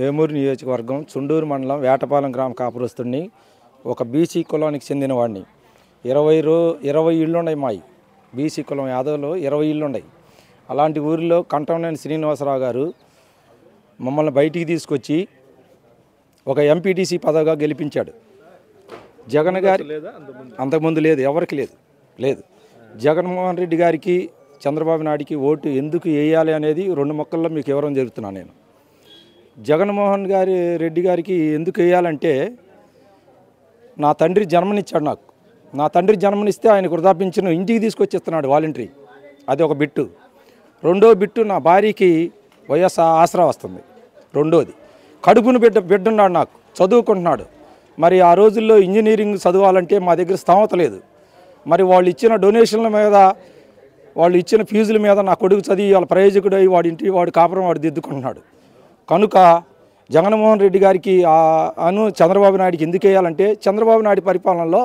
వేమూరు నియోజకవర్గం చుండూరు మండలం వేటపాలెం గ్రామ కాపురస్తుడిని ఒక బీసీ కులానికి చెందిన వాడిని ఇరవై రో ఇరవై ఇళ్ళు ఉన్నాయి మాయి బీసీ కులం యాదవ్లో ఇరవై ఇళ్ళు ఉన్నాయి అలాంటి ఊరిలో కంటంనేని శ్రీనివాసరావు గారు మమ్మల్ని బయటికి తీసుకొచ్చి ఒక ఎంపీటీసీ పదవిగా గెలిపించాడు జగన్ గారి అంతకుముందు లేదు ఎవరికి లేదు లేదు జగన్మోహన్ రెడ్డి గారికి చంద్రబాబు నాయుడికి ఓటు ఎందుకు వేయాలి అనేది రెండు మొక్కల్లో మీకు వివరం జరుగుతున్నాను నేను జగన్మోహన్ గారి రెడ్డి గారికి ఎందుకు వేయాలంటే నా తండ్రి జన్మనిచ్చాడు నాకు నా తండ్రి జన్మనిస్తే ఆయన వృధాపించిన ఇంటికి తీసుకొచ్చిస్తున్నాడు వాలంటరీ అది ఒక బిట్టు రెండో బిట్టు నా భార్యకి వైఎస్ఆర్ ఆసరా వస్తుంది రెండోది కడుపును బిడ్డ బిడ్డున్నాడు నాకు చదువుకుంటున్నాడు మరి ఆ రోజుల్లో ఇంజనీరింగ్ చదవాలంటే మా దగ్గర స్థామత లేదు మరి వాళ్ళు ఇచ్చిన డొనేషన్ల మీద వాళ్ళు ఇచ్చిన ఫీజుల మీద నా కొడుకు చదివి వాళ్ళ ప్రయోజకుడు అయ్యి వాడి ఇంటి వాడి కాపురం వాడు దిద్దుకుంటున్నాడు కనుక జగన్మోహన్ రెడ్డి గారికి ఆ అను చంద్రబాబు నాయుడికి ఎందుకు వేయాలంటే చంద్రబాబు నాయుడు పరిపాలనలో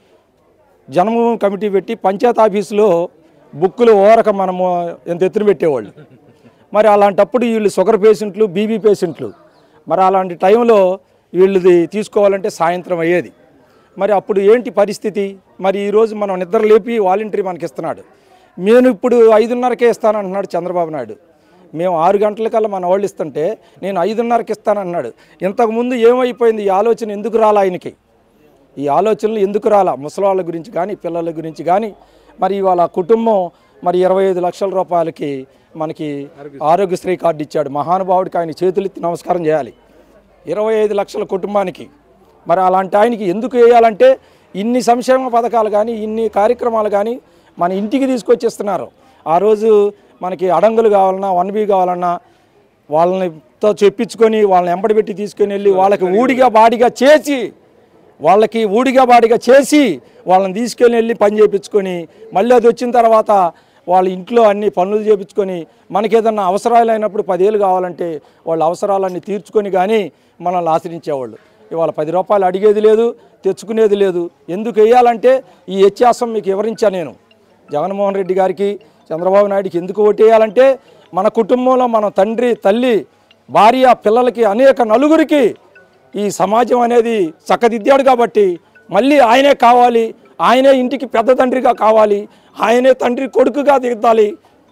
జన్మభూమి కమిటీ పెట్టి పంచాయత్ ఆఫీసులో బుక్కులు ఓరక మనము ఎంత ఎత్తున పెట్టేవాళ్ళు మరి అలాంటప్పుడు వీళ్ళు షుగర్ పేషెంట్లు బీబీ పేషెంట్లు మరి అలాంటి టైంలో వీళ్ళది తీసుకోవాలంటే సాయంత్రం అయ్యేది మరి అప్పుడు ఏంటి పరిస్థితి మరి ఈరోజు మనం నిద్ర లేపి వాలంటరీ మనకి ఇస్తున్నాడు నేను ఇప్పుడు ఐదున్నరకే ఇస్తానంటున్నాడు చంద్రబాబు నాయుడు మేము ఆరు గంటలకల్లా మన వాళ్ళు ఇస్తుంటే నేను ఐదున్నరకి ఇస్తానన్నాడు ఇంతకుముందు ఏమైపోయింది ఈ ఆలోచన ఎందుకు రాలా ఆయనకి ఈ ఆలోచనలు ఎందుకు రాలా ముసలాళ్ళ గురించి కానీ పిల్లల గురించి కానీ మరి ఇవాళ కుటుంబం మరి ఇరవై ఐదు లక్షల రూపాయలకి మనకి ఆరోగ్యశ్రీ కార్డు ఇచ్చాడు మహానుభావుడికి ఆయన చేతులెత్తి నమస్కారం చేయాలి ఇరవై ఐదు లక్షల కుటుంబానికి మరి అలాంటి ఆయనకి ఎందుకు వేయాలంటే ఇన్ని సంక్షేమ పథకాలు కానీ ఇన్ని కార్యక్రమాలు కానీ మన ఇంటికి తీసుకొచ్చేస్తున్నారు ఆ రోజు మనకి అడంగులు కావాలన్నా వన్ బీ కావాలన్నా వాళ్ళనితో చెప్పించుకొని వాళ్ళని ఎంబడబెట్టి తీసుకొని వెళ్ళి వాళ్ళకి ఊడిగా బాడిగా చేసి వాళ్ళకి ఊడిగా బాడిగా చేసి వాళ్ళని తీసుకెళ్ళి వెళ్ళి పని చేయించుకొని మళ్ళీ అది వచ్చిన తర్వాత వాళ్ళ ఇంట్లో అన్ని పనులు చేయించుకొని మనకి ఏదన్నా అవసరాలు అయినప్పుడు పదేళ్ళు కావాలంటే వాళ్ళ అవసరాలన్నీ తీర్చుకొని కానీ మనల్ని ఆశ్రయించేవాళ్ళు ఇవాళ పది రూపాయలు అడిగేది లేదు తెచ్చుకునేది లేదు ఎందుకు వేయాలంటే ఈ వ్యత్యాసం మీకు వివరించా నేను జగన్మోహన్ రెడ్డి గారికి చంద్రబాబు నాయుడికి ఎందుకు ఓటేయాలంటే మన కుటుంబంలో మన తండ్రి తల్లి భార్య పిల్లలకి అనేక నలుగురికి ఈ సమాజం అనేది చక్కదిద్దాడు కాబట్టి మళ్ళీ ఆయనే కావాలి ఆయనే ఇంటికి పెద్ద తండ్రిగా కావాలి ఆయనే తండ్రి కొడుకుగా దిగుతాలి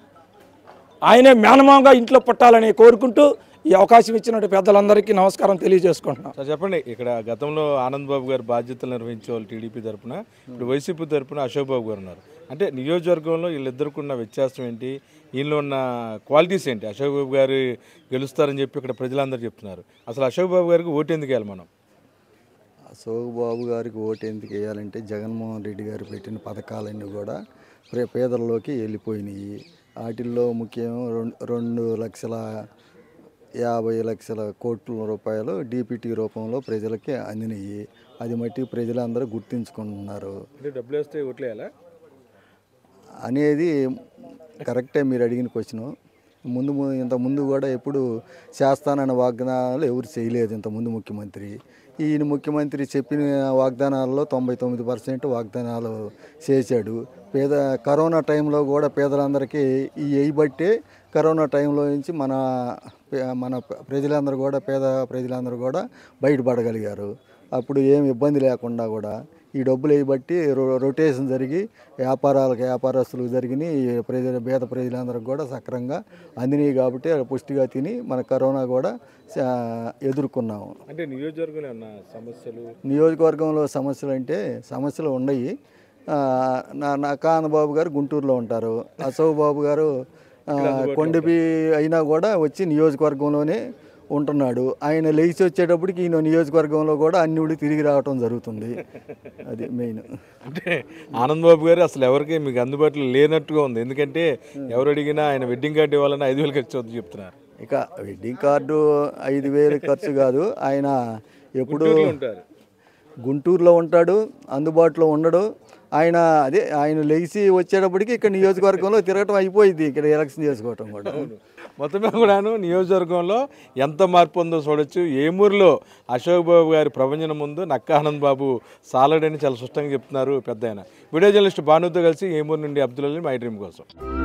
ఆయనే మేనమామగా ఇంట్లో పుట్టాలని కోరుకుంటూ ఈ అవకాశం ఇచ్చినట్టు పెద్దలందరికీ నమస్కారం తెలియజేసుకుంటున్నాను సార్ చెప్పండి ఇక్కడ గతంలో ఆనంద్ బాబు గారు బాధ్యతలు నిర్వహించే వాళ్ళు టీడీపీ తరపున ఇప్పుడు వైసీపీ తరపున అశోక్ బాబు గారు ఉన్నారు అంటే నియోజకవర్గంలో వీళ్ళిద్దరికి ఉన్న వ్యత్యాసం ఏంటి వీళ్ళు ఉన్న క్వాలిటీస్ ఏంటి అశోక్ బాబు గారు గెలుస్తారని చెప్పి ఇక్కడ ప్రజలందరూ చెప్తున్నారు అసలు అశోక్ బాబు గారికి ఓటు ఎందుకు వేయాలి మనం అశోక్ బాబు గారికి ఓటు ఎందుకు వేయాలంటే జగన్మోహన్ రెడ్డి గారు పెట్టిన పథకాలన్నీ కూడా ప్రే పేదల్లోకి వెళ్ళిపోయినాయి వాటిల్లో ముఖ్యం రెండు రెండు లక్షల యాభై లక్షల కోట్ల రూపాయలు డీపీటీ రూపంలో ప్రజలకి అందినాయి అది మట్టి ప్రజలందరూ గుర్తించుకుంటున్నారు అంటే డబ్బులు వేస్తే ఓట్లు వేయాలా అనేది కరెక్టే మీరు అడిగిన క్వశ్చన్ ముందు ము- ఇంత ముందు కూడా ఎప్పుడు చేస్తానన్న వాగ్దానాలు ఎవరు చేయలేదు ఇంత ముందు ముఖ్యమంత్రి ఈయన ముఖ్యమంత్రి చెప్పిన వాగ్దానాల్లో తొంభై తొమ్మిది పర్సెంట్ వాగ్దానాలు చేశాడు పేద కరోనా టైంలో కూడా పేదలందరికీ ఈ వేయబట్టే కరోనా టైంలో నుంచి మన పే- మన ప్రజలందరూ కూడా పేద ప్రజలందరూ కూడా బయటపడగలిగారు అప్పుడు ఏం ఇబ్బంది లేకుండా కూడా ఈ డబ్బులు వేయబట్టి రొ- రొటేషన్ జరిగి వ్యాపారాలకు వ్యాపారస్తులకు జరిగినాయి ప్రజల పేద ప్రజలందరికీ కూడా సక్రంగా అందినాయి కాబట్టి అవి పుష్టిగా తిని మన కరోనా కూడా చా- ఎదుర్కొన్నాము అంటే నియోజకవర్గంలో ఉన్న సమస్యలు నియోజకవర్గంలో సమస్యలు అంటే సమస్యలు ఉన్నాయి ఆ, నా నా కాంతబాబు గారు గుంటూరులో ఉంటారు అశోక్ బాబు గారు ఆ, కొండపి అయినా కూడా వచ్చి నియోజకవర్గంలోనే ఉంటున్నాడు ఆయన లేచి వచ్చేటప్పటికి ఈయన నియోజకవర్గంలో కూడా అన్ని ఊళ్ళు తిరిగి రావటం జరుగుతుంది అది మెయిన్ అంటే ఆనంద్ బాబు గారు అసలు ఎవరికి మీకు అందుబాటులో లేనట్టుగా ఉంది ఎందుకంటే ఎవరు అడిగినా ఆయన వెడ్డింగ్ కార్డు ఇవ్వాలని ఐదు వేలు ఖర్చు అవుతుంది చెప్తున్నారు ఇక వెడ్డింగ్ కార్డు ఐదు వేలు ఖర్చు కాదు ఆయన ఎప్పుడు ఉంటారు గుంటూరులో ఉంటాడు అందుబాటులో ఉండడు ఆయన అదే ఆయన లేచి వచ్చేటప్పటికి ఇక్కడ నియోజకవర్గంలో తిరగటం అయిపోయింది ఇక్కడ ఎలక్షన్ చేసుకోవటం కూడా మొత్తమే కూడాను నియోజకవర్గంలో ఎంత మార్పు ఉందో చూడొచ్చు ఏమూరులో అశోక్ బాబు గారి ప్రపంచం ముందు నక్క ఆనంద్ బాబు సాలడని చాలా స్పష్టంగా చెప్తున్నారు పెద్ద ఆయన వీడియో జర్నలిస్ట్ భానుతో కలిసి ఏమూరు నుండి అబ్దుల్ అలీ మై డ్రీమ్ కోసం